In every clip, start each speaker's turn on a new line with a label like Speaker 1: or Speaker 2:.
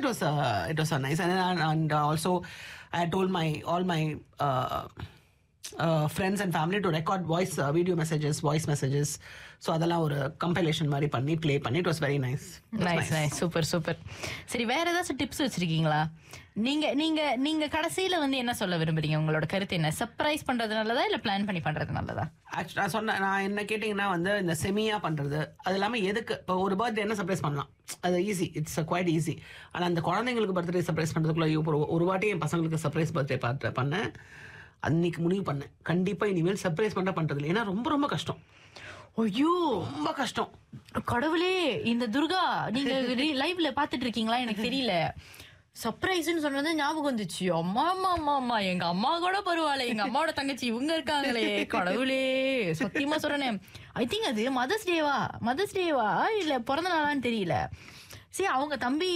Speaker 1: it was uh, it was uh, nice, and and, and uh, also I told my all my uh, uh, friends and family to record voice uh, video messages, voice messages. So அதெல்லாம் ஒரு compilation மாதிரி பண்ணி play பண்ணி it was very nice
Speaker 2: nice nice super super சரி வேற ஏதாச்சும் tips வச்சிருக்கீங்களா நீங்க நீங்க நீங்க கடைசியில வந்து என்ன சொல்ல விரும்புறீங்க உங்களோட கருத்து என்ன சர்ப்ரைஸ் பண்றது நல்லதா இல்ல பிளான் பண்ணி பண்றது நல்லதா
Speaker 1: ஆக்சுவலி நான் சொன்னேன் நான் என்ன கேட்டிங்கன்னா வந்து இந்த செமியா பண்றது அது இல்லாமல் எதுக்கு இப்போ ஒரு பர்த்டே என்ன சர்ப்ரைஸ் பண்ணலாம் அது ஈஸி இட்ஸ் குவைட் ஈஸி ஆனால் அந்த குழந்தைங்களுக்கு பர்த்டே சர்ப்ரைஸ் பண்ணுறதுக்குள்ள ஐயோ, ஒரு ஒரு வாட்டி என் பசங்களுக்கு சர்ப்ரைஸ் பர்த்டே பார்த்து பண்ணேன் அன்னைக்கு முடிவு பண்ணேன் கண்டிப்பாக இனிமேல் சர்ப்ரைஸ் பண்ண பண்ணுறது இல்லை ஏன்னா ரொம்ப ரொம்ப கஷ்டம்
Speaker 2: ஐயோ
Speaker 1: ரொம்ப கஷ்டம்
Speaker 2: கடவுளே இந்த துர்கா நீங்க லைவ்ல பாத்துட்டு இருக்கீங்களா எனக்கு தெரியல சர்ப்ரைஸ்னு சொன்னது ஞாபகம் வந்துச்சு அம்மா அம்மா அம்மா அம்மா எங்க அம்மா கூட பரவாயில்ல எங்க அம்மாவோட தங்கச்சி இவங்க இருக்காங்களே கடவுளே சத்தியமா சொல்றேன் ஐ திங்க் அது மதர்ஸ் டேவா மதர்ஸ் டேவா இல்ல பிறந்த நாளான்னு தெரியல சரி அவங்க தம்பி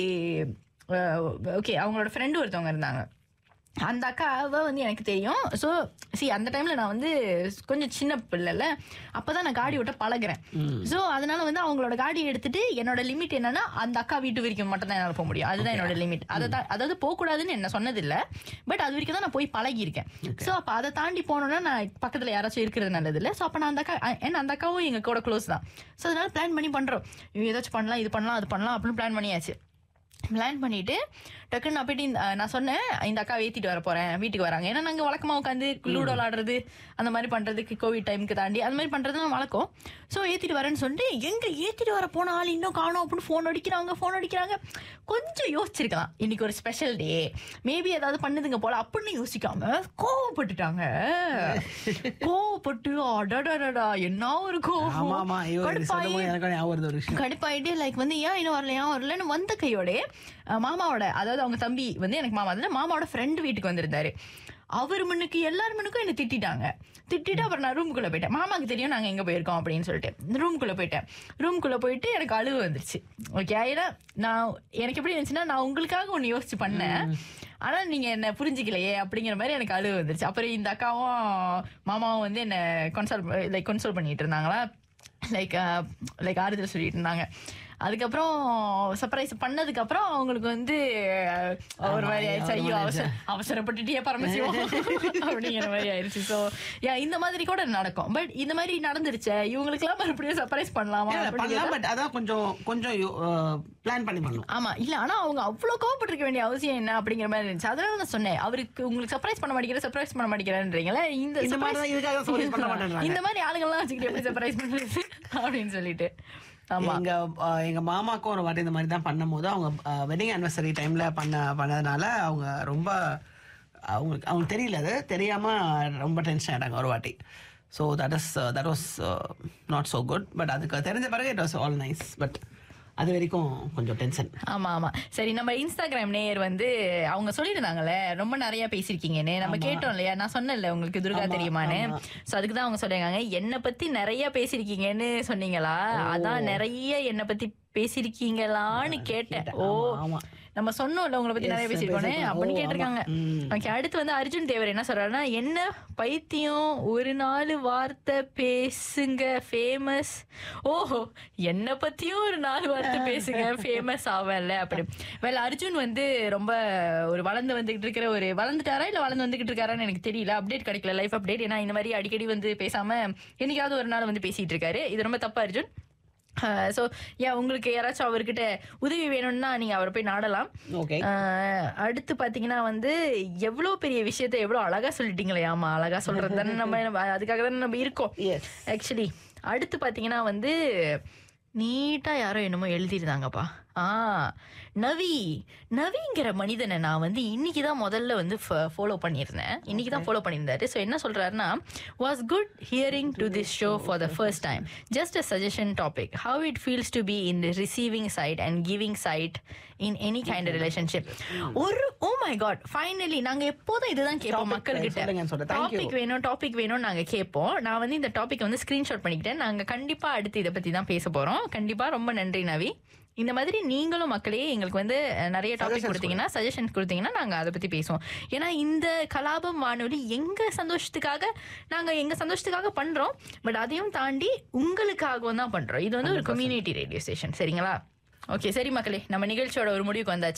Speaker 2: ஓகே அவங்களோட ஃப்ரெண்டு ஒருத்தவங்க இருந்தாங்க அந்த அக்காவை வந்து எனக்கு தெரியும் ஸோ சி அந்த டைம்ல நான் வந்து கொஞ்சம் சின்ன பிள்ளைல அப்பதான் நான் காடி ஓட்ட பழகுறேன் ஸோ அதனால வந்து அவங்களோட காடி எடுத்துட்டு என்னோட லிமிட் என்னன்னா அந்த அக்கா வீட்டு வரைக்கும் மட்டும் தான் என்னால் போக முடியும் அதுதான் என்னோட லிமிட் அதை தான் அதாவது போகக்கூடாதுன்னு என்ன சொன்னதில்ல பட் அது வரைக்கும் தான் நான் போய் பழகியிருக்கேன் ஸோ அப்போ அதை தாண்டி போனோம்னா நான் பக்கத்தில் யாராச்சும் இருக்கிறது நல்லது இல்லை ஸோ அப்போ நான் அந்த அக்கா ஏன்னா அந்த அக்காவும் எங்க கூட க்ளோஸ் தான் ஸோ அதனால பிளான் பண்ணி பண்றோம் இவங்க ஏதாச்சும் பண்ணலாம் இது பண்ணலாம் அது பண்ணலாம் அப்படின்னு பிளான் பண்ணியாச்சு பிளான் பண்ணிட்டு டக்குன்னு நான் போயிட்டு இந்த- நான் சொன்னேன் இந்த அக்கா ஏத்திட்டு வர போறேன் வீட்டுக்கு வராங்க ஏன்னா நாங்க வழக்கமா உட்காந்து லூடோ விளாடுறது அந்த மாதிரி பண்றதுக்கு கோவிட் டைமுக்கு தாண்டி அந்த மாதிரி பண்றது நான் வழக்கம் ஸோ ஏத்திட்டு வரேன்னு சொல்லிட்டு எங்க ஏத்திட்டு வர போன ஆள் இன்னும் காணோம் அப்படின்னு ஃபோன் அடிக்கிறாங்க ஃபோன் அடிக்கிறாங்க கொஞ்சம் யோசிச்சிருக்கலாம் இன்னைக்கு ஒரு ஸ்பெஷல் டே மேபி ஏதாவது பண்ணுதுங்க போல அப்படின்னு யோசிக்காம கோவப்பட்டுட்டாங்க கோவப்பட்டு அடடடடா என்ன ஒரு
Speaker 1: ஆமா
Speaker 2: கோவம்
Speaker 1: ஆமா ஐயோ இது
Speaker 2: கடுப்பாயி-
Speaker 1: சொல்லும்போது எனக்கு ஞாபகம் வருது ஒரு விஷயம்
Speaker 2: கடுப்பாயிட்டு லைக் வந்து ஏன் இன்னும் வரல ஏன் வரலன்னு வந்த கையோட அஹ், மாமாவோட அதாவது அவங்க தம்பி வந்து எனக்கு மாமா அதில் மாமாவோட ஃப்ரெண்டு வீட்டுக்கு வந்திருந்தாரு அவர் முன்னுக்கு எல்லார் முன்னுக்கும் என்ன திட்டிட்டாங்க திட்டிட்டு அப்புறம் நான் ரூமுக்குள்ள போயிட்டேன் மாமாக்கு தெரியும் நாங்க எங்க போயிருக்கோம் அப்படின்னு சொல்லிட்டு ரூமுக்குள்ள போயிட்டேன் ரூமுக்குள்ள போயிட்டு எனக்கு அழுவு வந்துருச்சு ஓகே ஏன்னா நான் எனக்கு எப்படி இருந்துச்சுன்னா நான் உங்களுக்காக ஒன்று யோசிச்சு பண்ணேன் ஆனா நீங்க என்ன புரிஞ்சுக்கலையே அப்படிங்கிற மாதிரி எனக்கு அழுவு வந்துருச்சு அப்புறம் இந்த அக்காவும் மாமாவும் வந்து என்ன கன்சோல் லைக் கன்சோல் பண்ணிட்டு இருந்தாங்களா லைக் லைக் ஆறுதல் சொல்லிட்டு இருந்தாங்க அதுக்கப்புறம் சர்ப்ரைஸ் பண்ணதுக்கு அப்புறம் அவங்களுக்கு வந்து அஹ், ஒரு மாதிரி ஆயிடுச்சு ஐயோ அவசர அவசரப்பட்டுட்டே பரமசிவம் அப்படிங்கிற மாதிரி ஆயிடுச்சு ஸோ இந்த மாதிரி கூட நடக்கும் பட் இந்த மாதிரி நடந்துருச்சே இவங்களுக்குலாம் மறுபடியும் சர்ப்ரைஸ் பண்ணலாமா
Speaker 1: இல்ல,
Speaker 2: அப்படிங்கிறது-
Speaker 1: பண்ணலாம் பட் அதான் கொஞ்சம் கொஞ்சம் பிளான் பண்ணி பண்ணணும்
Speaker 2: ஆமா இல்ல ஆனா அவங்க அவ்வளவு கோவப்பட்டிருக்க வேண்டிய அவசியம் என்ன அப்படிங்கிற மாதிரி இருந்துச்சு அதனால நான் சொன்னேன் அவருக்கு உங்களுக்கு சர்ப்ரைஸ் பண்ண மாட்டேங்கிற சர்ப்ரைஸ் பண்ண மாட்டேங்கிறேன்றீங்களே இந்த
Speaker 1: இந்த மாதிரி தான் இதுக்காக surprise பண்ண மாட்டேன்றாங்க.
Speaker 2: இந்த மாதிரி ஆளுங்கள்லாம் வச்சுக்கிட்டு எப்படி சர்ப்ரைஸ் பண்றது அப்படின்னு சொல்லிட்டு ஆமா
Speaker 1: எங்க அஹ், எங்க மாமாக்கும் ஒரு வாட்டி இந்த மாதிரி தான் பண்ணும்போது அவங்க வெட்டிங் ஆனிவர்சரி டைம்ல பண்ண பண்ணதுனால அவங்க ரொம்ப அவங்களுக்கு அவங்களுக்கு தெரியல அது தெரியாம ரொம்ப டென்ஷன் ஆயிட்டாங்க ஒரு வாட்டி so that is that was not so good but அதுக்கு தெரிஞ்ச பிறகு it was all nice but அது வரைக்கும் கொஞ்சம் டென்ஷன்
Speaker 2: ஆமா ஆமா சரி நம்ம இன்ஸ்டாகிராம் நேயர் வந்து அவங்க சொல்லியிருந்தாங்கல்ல ரொம்ப நிறைய பேசியிருக்கீங்கன்னு நம்ம கேட்டோம் இல்லையா நான் சொன்னேன்ல உங்களுக்கு துர்கா
Speaker 1: ஆமா,
Speaker 2: தெரியுமான்னு
Speaker 1: ஆமா.
Speaker 2: சோ அதுக்கு தான் அவங்க சொல்றாங்க என்னை பத்தி நிறைய பேசியிருக்கீங்கன்னு சொன்னீங்களா அதான் நிறைய என்னை பத்தி பேசியிருக்கீங்களான்னு கேட்டேன் ஓ
Speaker 1: ஆமா.
Speaker 2: நம்ம சொன்னோம்ல உங்களை பத்தி
Speaker 1: Yes,
Speaker 2: நிறைய பேசியிருக்கோம்
Speaker 1: பேசியிருக்கோம்.
Speaker 2: அப்படின்னு
Speaker 1: ஓ,
Speaker 2: கேட்டிருக்காங்க
Speaker 1: ஆமா. ம்.
Speaker 2: ஓகே அடுத்து வந்து அர்ஜுன் தேவர் என்ன சொல்றாருன்னா என்ன பைத்தியம் ஒரு நாலு வார்த்தை பேசுங்க ஃபேமஸ் ஓஹோ என்ன பத்தியும் ஒரு நாலு வார்த்தை பேசுங்க ஃபேமஸ் ஆவல அப்படி வேல அர்ஜுன் வந்து ரொம்ப ஒரு வளர்ந்து வந்துகிட்டு இருக்கிற ஒரு வளர்ந்துட்டாரா இல்ல வளர்ந்து வந்துகிட்டு இருக்காரான்னு எனக்கு தெரியல அப்டேட் கிடைக்கல லைஃப் அப்டேட் ஏன்னா இந்த மாதிரி அடிக்கடி வந்து பேசாம என்னைக்காவது ஒரு நாள் வந்து பேசிட்டு இருக்காரு இது ரொம்ப தப்பா அர்ஜுன் ஸோ ஏன் உங்களுக்கு யாராச்சும் அவர்கிட்ட உதவி வேணும்னா நீங்க அவரை போய் நாடலாம்
Speaker 1: ஓகே
Speaker 2: ஆஹ் அடுத்து பாத்தீங்கன்னா வந்து எவ்வளவு பெரிய விஷயத்த எவ்வளவு அழகா சொல்லிட்டீங்களே ஆமா அழகா சொல்றது தானே நம்ம நம்ம அதுக்காக தானே நம்ம இருக்கோம்
Speaker 1: Yes.
Speaker 2: ஆக்சுவலி அடுத்து பாத்தீங்கன்னா வந்து நீட்டா யாரோ என்னமோ எழுதியிருந்தாங்கப்பா ஆ நவி நவிங்கிற மனிதனை நான் வந்து இன்னைக்கு தான் முதல்ல வந்து ஃபாலோ பண்ணியிருந்தேன் இன்னைக்கு தான் ஃபாலோ பண்ணியிருந்தாரு ஸோ என்ன சொல்றாருன்னா was good hearing to this show for the first time just a suggestion topic how it feels to be in receiving side and giving side in any kind relationship ஒரு oh my God finally நாங்க எப்போதும் இதுதான் கேட்போம்
Speaker 1: Topic
Speaker 2: மக்கள்கிட்ட
Speaker 1: சொல்லுங்க, சொல்லுங்க. Thank you.
Speaker 2: Topic வேணும் topic வேணும் நாங்க கேட்போம் நான் வந்து இந்த டாபிக் வந்து ஸ்கிரீன்ஷாட் பண்ணிக்கிட்டேன் நாங்க கண்டிப்பா அடுத்து இதை பத்தி தான் பேச போறோம் கண்டிப்பா ரொம்ப நன்றி நவி இந்த மாதிரி நீங்களும் மக்களே எங்களுக்கு வந்து அஹ், நிறைய டாபிக்
Speaker 1: Suggestions
Speaker 2: கொடுத்தீங்கன்னா சஜஷன்ஸ் கொடுத்தீங்கன்னா நாங்க அதை பத்தி பேசுவோம் ஏன்னா இந்த கலாபம் வானொலி எங்க சந்தோஷத்துக்காக நாங்க எங்க சந்தோஷத்துக்காக பண்றோம் பட் அதையும் தாண்டி உங்களுக்காகவும் தான் பண்றோம் இது வந்து ஒரு கம்யூனிட்டி ரேடியோ ஸ்டேஷன் சரிங்களா ஓகே சரி மக்களே நம்ம நிகழ்ச்சியோட ஒரு முடிவுக்கு வந்தாச்சு